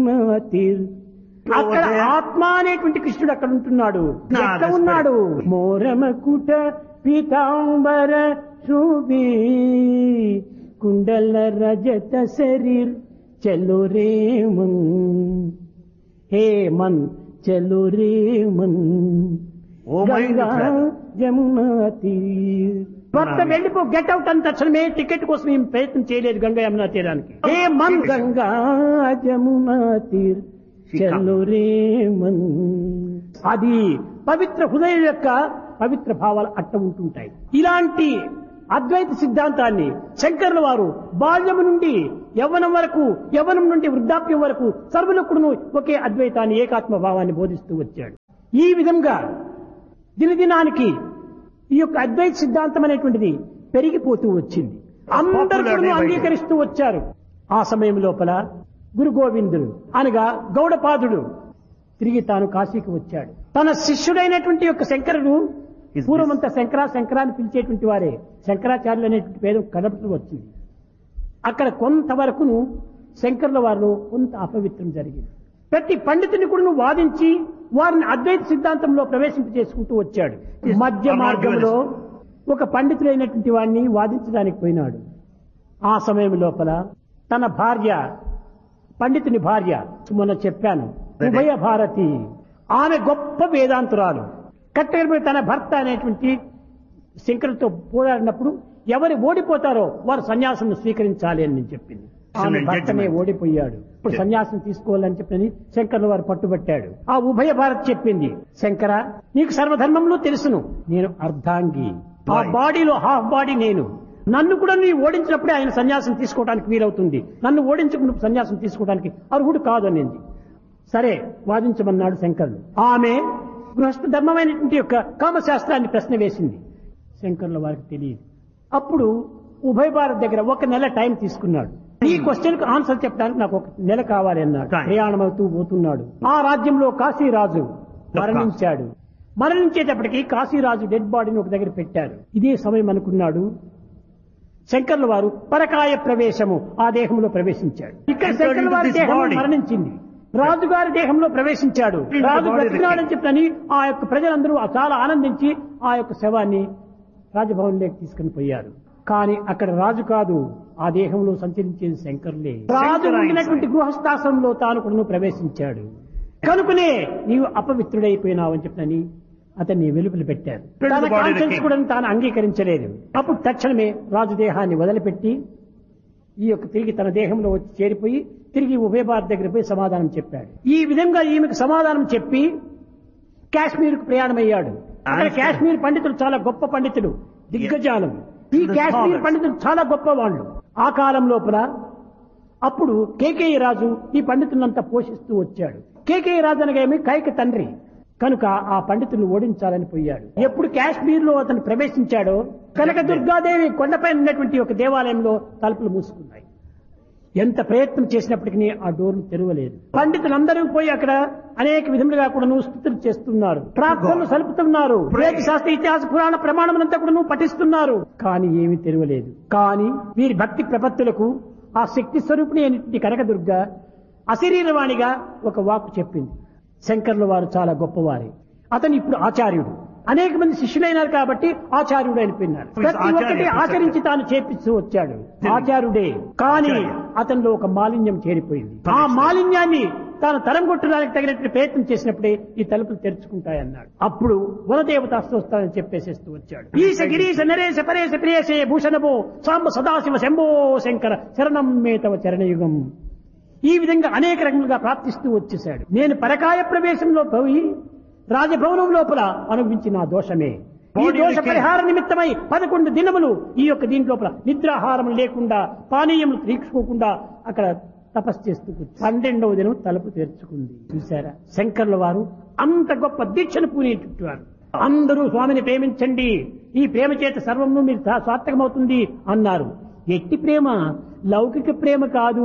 జమునా తీర్ అక్కడ ఆత్మ అనేటువంటి కృష్ణుడు అక్కడ ఉంటున్నాడు Ah, ఎక్కడ that's ఉన్నాడు మోరమకుట పీతాంబర శోభి కుండల రజత శరీర్ చలో రే మన్ హే మన్ చలో రే మన్ Oh, my Ganga God. Jamuna తీర్ భర్త వెళ్ళిపో గెట్ అవుట్ అని తక్షణమే టికెట్ కోసం ఏం ప్రయత్నం చేయలేదు గంగా యమునా తీరానికి హే మన్ గంగా జమునా తీర్ చలో రే మన్ అది పవిత్ర హృదయం యొక్క పవిత్ర భావాలు అట్ట ఉంటుంటాయి ఇలాంటి అద్వైత సిద్ధాంతాన్ని శంకరుల వారు బాల్యము నుండి యవ్వనం వరకు యవ్వనం నుండి వృద్ధాప్యం వరకు సర్వులకుడును ఒకే అద్వైతాన్ని ఏకాత్మ భావాన్ని బోధిస్తూ వచ్చాడు ఈ విధంగా దినదినానికి ఈ యొక్క అద్వైత సిద్ధాంతం అనేటువంటిది పెరిగిపోతూ వచ్చింది అందరూ కూడా అంగీకరిస్తూ వచ్చారు ఆ సమయం లోపల గురు గోవిందుడు అనగా గౌడపాదుడు తిరిగి తాను కాశీకి వచ్చాడు తన శిష్యుడైనటువంటి యొక్క శంకరుడు Is పూర్వమంతా శంకరా శంకరా అని పిలిచేటువంటి వారే శంకరాచార్యులు అనేటువంటి పేరు కనపడుతూ వచ్చింది అక్కడ కొంతవరకును శంకరుల వారిలో కొంత అపవిత్రం జరిగింది ప్రతి పండితుని కూడా వాదించి వారిని అద్వైత సిద్ధాంతంలో ప్రవేశింప చేసుకుంటూ వచ్చాడు మధ్య మార్గంలో ఒక పండితుడైనటువంటి వాడిని వాదించడానికి పోయినాడు ఆ సమయం లోపల తన భార్య పండితుని భార్య మొన్న చెప్పాను ఉభయ భారతి ఆమె గొప్ప వేదాంతురాలు కట్టెలపై తన భర్త అనేటువంటి శంకరుతో పోరాడినప్పుడు ఎవరు ఓడిపోతారో వారు సన్యాసం స్వీకరించాలి అని నేను చెప్పింది ఆమె Excellent భర్తనే judgment. ఓడిపోయాడు ఇప్పుడు సన్యాసం తీసుకోవాలని చెప్పని శంకర్ల వారు పట్టుబట్టాడు ఆ ఉభయ భారత్ చెప్పింది శంకర నీకు సర్వధర్మంలో తెలుసును నేను అర్ధాంగి ఆ Right. బాడీలో హాఫ్ బాడీ నేను నన్ను కూడా నీ ఓడించినప్పుడే ఆయన సన్యాసం తీసుకోవడానికి వీలవుతుంది నన్ను ఓడించకుండా సన్యాసం తీసుకోవడానికి అర్హుడు కాదు అనేది సరే వాదించమన్నాడు శంకరుడు ఆమె గృహస్థ ధర్మమైనటువంటి యొక్క కామశాస్త్రాన్ని ప్రశ్న వేసింది శంకరుల వారికి తెలియదు అప్పుడు ఉభయ భారత్ దగ్గర ఒక నెల టైం తీసుకున్నాడు ఈ క్వశ్చన్ కు ఆన్సర్ చెప్పడానికి నాకు ఒక నెల కావాలి అన్నాడు Time. ప్రయాణం అవుతూ పోతున్నాడు ఆ రాజ్యంలో కాశీరాజు మరణించాడు మరణించేటప్పటికి కాశీరాజు డెడ్ బాడీని ఒక దగ్గర పెట్టారు ఇదే సమయం అనుకున్నాడు శంకర్ల వారు పరకాయ ప్రవేశము ఆ దేహంలో ప్రవేశించాడు ఇక్కడ Entered శంకర్ల into వారి this దేహం body. మరణించింది రాజుగారి దేహంలో ప్రవేశించాడు Into the Raju body of the బ్రతికినాడని king. చెప్పని ఆ యొక్క ప్రజలందరూ చాలా ఆనందించి ఆ యొక్క శవాన్ని రాజభవన్లోకి తీసుకుని పోయారు కానీ అక్కడ రాజు కాదు ఆ దేహంలో సంచరించేది శంకర్లే రాజు శంకరాయ ఉండినటువంటి గృహస్థాశ్రమంలో తాను కూడా ప్రవేశించాడు కనుకనే నీవు అపవిత్రుడైపోయినావు అని చెప్పని అతన్ని వెలుపల పెట్టారు Into the తన body of the conscience king. కూడా తాను అంగీకరించలేదు అప్పుడు తక్షణమే రాజు దేహాన్ని వదిలిపెట్టి ఈ యొక్క తిరిగి తన దేహంలో వచ్చి చేరిపోయి తిరిగి ఉభయ భారత్ దగ్గర పోయి సమాధానం చెప్పాడు ఈ విధంగా ఈమెకు సమాధానం చెప్పి కాశ్మీర్ కు ప్రయాణమయ్యాడు అక్కడ Understand. కాశ్మీర్ పండితులు చాలా గొప్ప పండితులు దిగ్గజాలం ఈ The కాశ్మీర్ scholars. పండితులు చాలా గొప్ప వాళ్ళు ఆ కాలం లోపల అప్పుడు కేకేయ రాజు ఈ పండితులంతా పోషిస్తూ వచ్చాడు కేకేయ రాజు అనగా ఏమి కైక తండ్రి కనుక ఆ పండితులను ఓడించాలని పోయాడు ఎప్పుడు కాశ్మీర్ లో అతను ప్రవేశించాడో కనక దుర్గాదేవి కొండపైన ఉన్నటువంటి ఒక దేవాలయంలో తలుపులు మూసుకున్నాయి ఎంత ప్రయత్నం చేసినప్పటికీ ఆ డోర్లు తెరవలేదు పండితులందరూ పోయి అక్కడ అనేక విధములుగా కూడా స్థుతులు చేస్తున్నారు ప్రార్థనలు సలుపుతున్నారు వేద శాస్త్ర ఇతిహాస పురాణ ప్రమాణములంతా కూడా పఠిస్తున్నారు కానీ ఏమీ తెరవలేదు కానీ వీరి భక్తి ప్రపత్తులకు ఆ శక్తి స్వరూపిణి అయినటువంటి కనకదుర్గ అశరీరవాణిగా ఒక వాక్కు చెప్పింది శంకర్ల వారు చాలా గొప్పవారే అతను ఇప్పుడు ఆచార్యుడు అనేక మంది శిష్యులైనారు కాబట్టి ఆచార్యుడు అనిపోయినారు So he's ప్రతి ఒక్కటి ఆచార్య. ఆచరించి తాను చేపిస్తూ వచ్చాడు ఆచారుడే కానీ ఆచార్య. అతనిలో ఒక మాలిన్యం చేరిపోయింది ఆ మాలిన్యాన్ని తాను తరం కొట్టడానికి తగినట్టు ప్రయత్నం చేసినప్పుడే ఈ తలుపులు తెరుచుకుంటాయన్నాడు అప్పుడు వనదేవత అస్తోస్తానని చెప్పేసేస్తూ వచ్చాడు ఈశ గిరీశ నరేశ పరేశ ప్రియేశే భూషణభో సాంబ సదాశివ శంభో శంకర శరణం మే తవ చరణయుగం ఈ విధంగా అనేక రకములుగా ప్రార్థిస్తూ వచ్చేశాడు నేను పరకాయ ప్రవేశంలో పోయి రాజభవనం లోపల అనుభవించిన ఆ దోషమే ఈ Body దోష became- పరిహార నిమిత్తమై పదకొండు దినములు ఈ యొక్క దీని లోపల నిద్రాహారం లేకుండా పానీయములు తీర్చుకోకుండా అక్కడ తపస్సు చేస్తూ కూర్చు- పన్నెండవ దినం తలుపు తెరుచుకుంది చూసారా శంకర్ల వారు అంత గొప్ప దీక్షను పూనేటట్టు అందరూ స్వామిని ప్రేమించండి ఈ ప్రేమ చేత సర్వము మీరు సా- సార్థకమవుతుంది అన్నారు ఎట్టి ప్రేమ లౌకిక ప్రేమ కాదు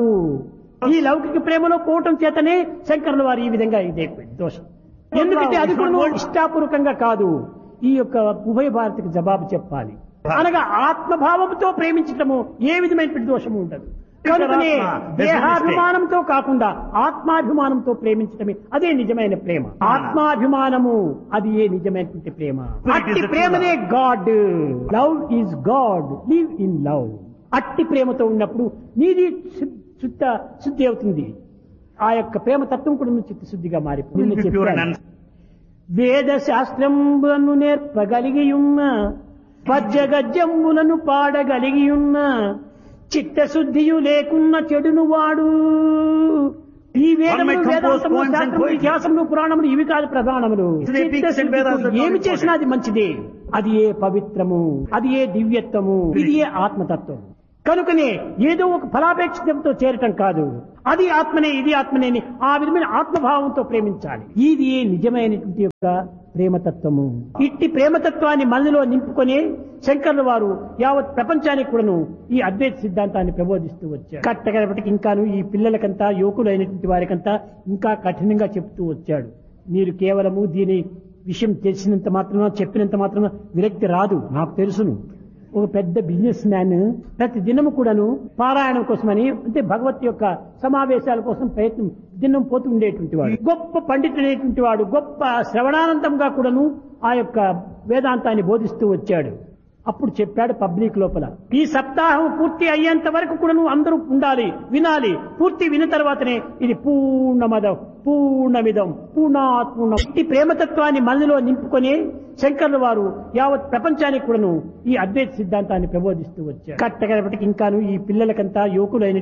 ఈ లౌకిక ప్రేమలో పోవటం చేతనే శంకరుల వారు ఈ విధంగా ఇదే దోషం ఎందుకంటే అది కూడా ఇష్టాపూర్వకంగా కాదు ఈ యొక్క ఉభయ భారతికి జవాబు చెప్పాలి అనగా ఆత్మభావంతో ప్రేమించటము ఏ విధమైనటువంటి దోషము ఉండదు కనుకనే Antaratma, that's the దేహాభిమానంతో కాకుండా ఆత్మాభిమానంతో ప్రేమించడమే అదే నిజమైన ప్రేమ ఆత్మాభిమానము అది ఏ నిజమైనటువంటి ప్రేమ Spirit is అట్టి the true ప్రేమనే God love is God live in love అట్టి ప్రేమతో ఉన్నప్పుడు నీది శు- శుద్ధ శుద్ధి అవుతుంది ఆ యొక్క ప్రేమ తత్వం కూడా నువ్వు చిత్తశుద్ధిగా మారిపోయింది Will be pure and వేద శాస్త్రములను నేర్పగలిగి ఉన్న పద్యగద్యములను పాడగలిగి ఉన్న చిత్తశుద్ధియు లేకున్న చెడును వాడు ఈ వేదములు One may compose వేదాంతములు poems and శాస్త్రములు poetry. ఇతిహాసములు పురాణములు ఇవి కాదు ప్రధానములు It's the epics and Vedas చిత్తశుద్ధితో are ఏమి not చేసినా అది మంచిదే అది ఏ పవిత్రము అది ఏ దివ్యత్వము ఇది ఏ ఆత్మతత్వం కనుకనే ఏదో ఒక ఫలాపేక్షితంతో చేరటం కాదు అది ఆత్మనే ఇది ఆత్మనే అని ఆ విధమైన ఆత్మభావంతో ప్రేమించాలి ఇది ఏ నిజమైనటువంటి యొక్క ప్రేమతత్వము ఇట్టి ప్రేమతత్వాన్ని మనలో నింపుకొని శంకర్ల వారు యావత్ ప్రపంచానికి కూడాను ఈ అద్వైత సిద్ధాంతాన్ని ప్రబోధిస్తూ వచ్చారు కట్టగలపటికి ఇంకాను ఈ పిల్లలకంతా యువకులైనటువంటి వారికంతా ఇంకా కఠినంగా చెప్తూ వచ్చాడు మీరు కేవలము దీని విషయం తెలిసినంత మాత్రమే చెప్పినంత మాత్రమే విరక్తి రాదు నాకు తెలుసును ఒక పెద్ద బిజినెస్ మ్యాన్ ప్రతి దినము కూడాను పారాయణం కోసమని అంటే భగవత్ యొక్క సమావేశాల కోసం ప్రయత్నం దినం పోతూ ఉండేటువంటి వాడు గొప్ప పండితుడైనటువంటి వాడు గొప్ప శ్రవణానందంగా కూడాను ఆ యొక్క వేదాంతాన్ని బోధిస్తూ వచ్చాడు అప్పుడు చెప్పాడు పబ్లిక్ లోపల ఈ సప్తాహం పూర్తి అయ్యేంత వరకు కూడాను అందరూ ఉండాలి వినాలి పూర్తి విన్న తర్వాతనే ఇది పూర్ణమదం పూర్ణమిదం పూర్ణాత్మూర్ణం ఈ ప్రేమతత్వాన్ని మనలో నింపుకొని శంకర్ల వారు యావత్ ప్రపంచానికి కూడాను ఈ అద్వైత సిద్ధాంతాన్ని ప్రబోధిస్తూ వచ్చారు కట్టగలపటికి ఇంకాను ఈ పిల్లలకంతా యువకులైన